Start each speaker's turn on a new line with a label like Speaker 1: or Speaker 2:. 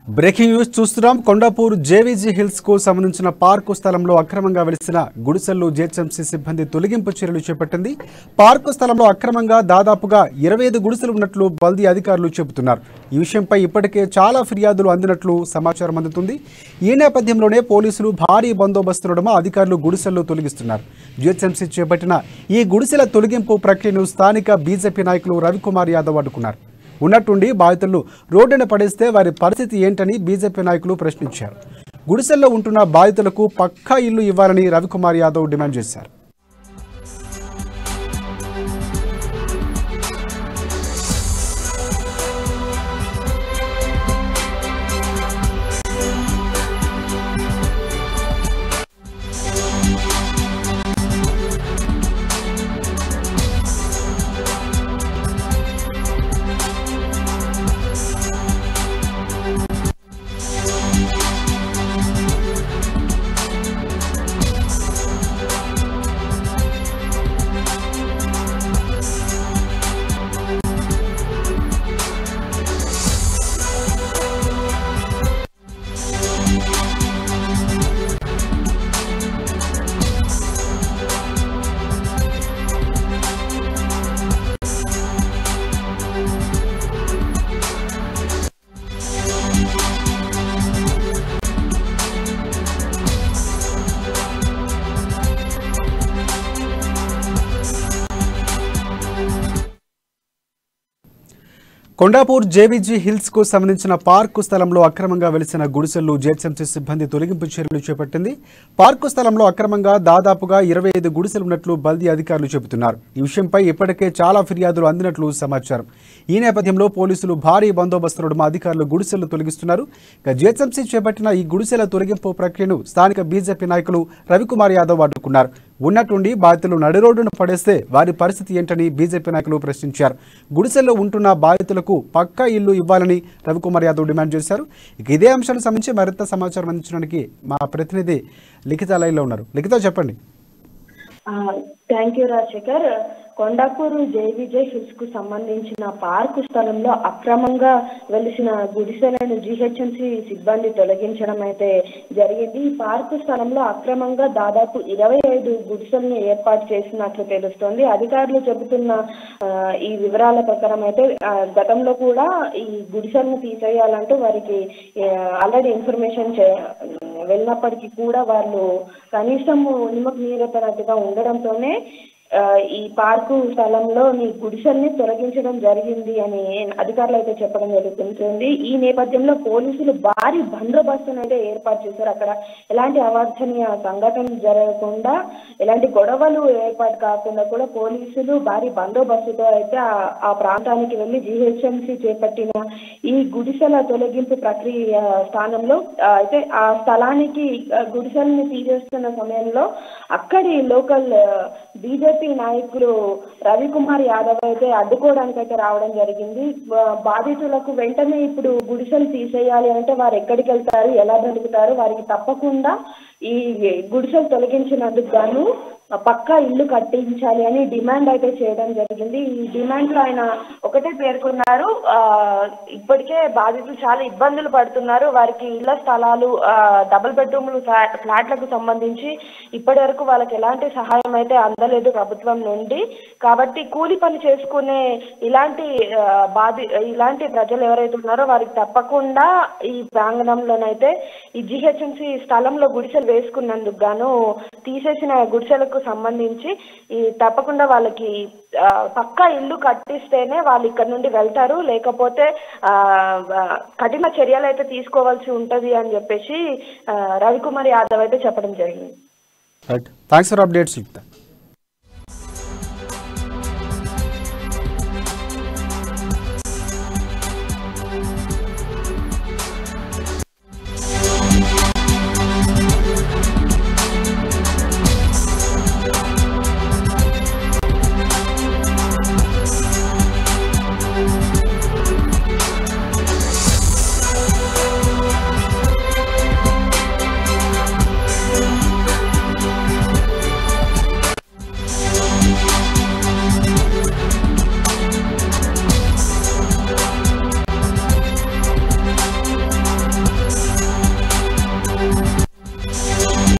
Speaker 1: breaking news చూస్తున్నాం Kondapur జేవీజీ hills కు సంబంధించిన పార్కు స్థలంలో అక్రమంగా వెలిసిన గుడిసెల్లో జేహెచ్ఎంసీ సిబ్బంది తొలగింపు చర్యలు చేపట్టింది పార్కు స్థలంలో అక్రమంగా దాదాపుగా ఇరవై ఐదు గుడిసెలు ఉన్నట్లు బల్దీ అధికారులు చెబుతున్నారు ఈ విషయంపై ఇప్పటికే చాలా ఫిర్యాదులు అందినట్లు సమాచారం అందుతుంది ఈ నేపథ్యంలోనే పోలీసులు భారీ బందోబస్తు నడుమ అధికారులు గుడిసెల్లో తొలగిస్తున్నారు జీహెచ్ఎంసీ చేపట్టిన ఈ గుడిసెల తొలగింపు ప్రక్రియను స్థానిక బీజేపీ నాయకులు రవికుమార్ యాదవ్ అడ్డుకున్నారు ఉన్నట్టుండి బాధితులు రోడ్డున పడేస్తే వారి పరిస్థితి ఏంటని బీజేపీ నాయకులు ప్రశ్నించారు గుడిసెల్లో ఉంటున్న బాధితులకు పక్కా ఇల్లు ఇవ్వాలని రవికుమార్ యాదవ్ డిమాండ్ చేశారు కొండాపూర్ జేబీజీ హిల్స్ కు సంబంధించిన పార్కు స్థలంలో అక్రమంగా వెలిసిన గుడిసెల్లో జేహెచ్ఎంసీ సిబ్బంది తొలగింపు చర్యలు చేపట్టింది పార్కు స్థలంలో అక్రమంగా దాదాపుగా ఇరవై ఐదు గుడిసెలు ఉన్నట్లు బల్దీ అధికారులు చెబుతున్నారు ఈ విషయంపై ఇప్పటికే చాలా ఫిర్యాదులు అందినట్లు సమాచారం ఈ నేపథ్యంలో పోలీసులు భారీ బందోబస్తు నడుమ అధికారులు గుడిసెలు తొలగిస్తున్నారు ఇక జేహెచ్ఎంసీ చేపట్టిన ఈ గుడిసెల తొలగింపు ప్రక్రియను స్థానిక బీజేపీ నాయకులు రవికుమార్ యాదవ్ అడ్డుకున్నారు ఉన్నట్టుండి బాధితులు నడిరోడ్డున పడేస్తే వారి పరిస్థితి ఏంటని బీజేపీ నాయకులు ప్రశ్నించారు గుడిసెల్లో ఉంటున్న బాధితులకు పక్కా ఇల్లు ఇవ్వాలని రవికుమార్ యాదవ్ డిమాండ్ చేశారు ఇక ఇదే అంశానికి సంబంధించి మరింత సమాచారం అందించడానికి మా ప్రతినిధి లిఖిత లైన్లో ఉన్నారు లిఖిత చెప్పండి
Speaker 2: thank you Rajasekhar Kondapur JVJ hills కు సంబంధించిన పార్కు స్థలంలో అక్రమంగా వెలిసిన గుడిసెలను జీహెచ్ఎంసీ సిబ్బంది తొలగించడం అయితే జరిగింది ఈ పార్కు స్థలంలో అక్రమంగా దాదాపు ఇరవై ఐదు గుడిసెలను ఏర్పాటు చేసినట్లు తెలుస్తోంది అధికారులు చెబుతున్న ఆ, ఈ వివరాల ప్రకారం అయితే ఆ, గతంలో కూడా ఈ గుడిసెలను తీసేయాలంటూ వారికి ఆల్రెడీ ఇన్ఫర్మేషన్ చే వెళ్ళినప్పటికీ కూడా వాళ్ళు కనీసం నిమ్మకు నీరెత్తనట్టుగా ఉండడంతోనే ఆ, ఈ పార్కు స్థలంలో నీ గుడిసెల్ని తొలగించడం జరిగింది అని అధికారులు అయితే చెప్పడం జరుగుతుంది ఈ నేపథ్యంలో పోలీసులు భారీ బందోబస్తును అయితే ఏర్పాటు చేశారు అక్కడ ఎలాంటి అవాంఛనీయ సంఘటనలు జరగకుండా ఎలాంటి గొడవలు ఏర్పాటు కాకుండా కూడా పోలీసులు భారీ బందోబస్తుతో అయితే ఆ- ఆ ప్రాంతానికి వెళ్ళి జీహెచ్ఎంసీ చేపట్టిన ఈ గుడిసెల తొలగింపు ప్రక్రియ స్థానంలో ఆ, అయితే ఆ స్థలానికి ఆ, గుడిసెల్ని తీసేస్తున్న సమయంలో అక్కడి లోకల్ బీజేపీ నాయకులు రవికుమార్ యాదవ్ అయితే అడ్డుకోవడానికి అయితే రావడం జరిగింది బా- బాధితులకు వెంటనే ఇప్పుడు గుడిసెలు తీసేయాలి అంటే వారు ఎక్కడికి వెళ్తారు ఎలా బ్రతుకుతారు వారికి తప్పకుండా ఈ గుడిసెలు తొలగించినందుకు గాను పక్కా ఇల్లు కట్టించాలి అని డిమాండ్ అయితే చేయడం జరిగింది ఈ డిమాండ్ లో ఆయన ఒకటే పేర్కొన్నారు ఆ, ఇప్పటికే బాధితులు చాలా ఇబ్బందులు పడుతున్నారు వారికి ఇళ్ల స్థలాలు ఆ, డబుల్ బెడ్రూమ్లు ఫ్లా- ఫ్లాట్లకు సంబంధించి ఇప్పటి వరకు వాళ్ళకి ఎలాంటి సహాయం అయితే అందలేదు ప్రభుత్వం నుండి కాబట్టి కూలి పని చేసుకునే ఇలాంటి ఆ, బాధి ఇలాంటి ప్రజలు ఎవరైతే ఉన్నారో వారికి తప్పకుండా ఈ ప్రాంగణంలోనైతే ఈ జిహెచ్ఎంసి స్థలంలో గుడిసెలు వేసుకున్నందుకు గాను తీసేసిన గుడిసెలకు సంబంధించి ఈ తప్పకుండా వాళ్ళకి ఆ, పక్కా ఇల్లు కట్టిస్తేనే వాళ్ళు ఇక్కడ నుండి వెళ్తారు లేకపోతే ఆ, ఆ, కఠిన చర్యలు అయితే తీసుకోవాల్సి ఉంటది అని చెప్పేసి ఆ, రవికుమార్ యాదవ్ అయితే చెప్పడం జరిగింది
Speaker 1: right thanks for updates Likhita